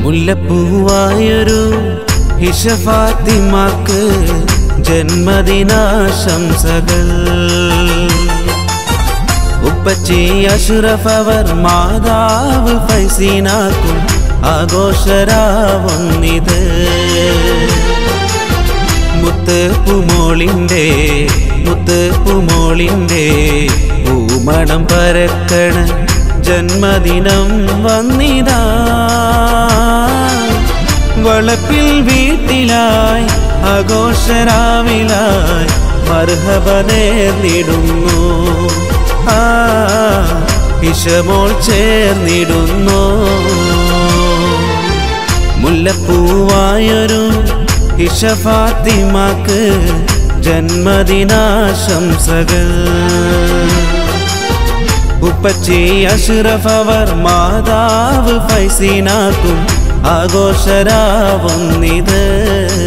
മുല്ലപ്പൂവായൊരു ഹിഷഫാത്തിമാക്ക് ജന്മദിനാശംസകൾ ഉപ്പച്ചി അഷുറഫ് അവർ മാതാവ് ഫൈസീനാക്കും ആഘോഷരാവുന്നിത് മുത്ത് പുമോളിൻ്റെ മുത്ത് പുമോളിൻ്റെ പൂമണം പരക്കണ ജന്മദിനം വന്നിതാ വളപ്പിൽ വീട്ടിലായി ആഘോഷരാവിലായി മർഹബ നേർന്നിടുന്നു ആ ഇഷമോൾ ചേർന്നിടുന്നു മുല്ലപ്പൂവായൊരു ഇഷഫാത്തിമാക്ക് ജന്മദിനാശംസകൾ ഉപ്പച്ചി അഷ്റഫ് അവർ മാതാവ് ഫൈസീനാക്കും ആഘോഷരാവുന്നിത്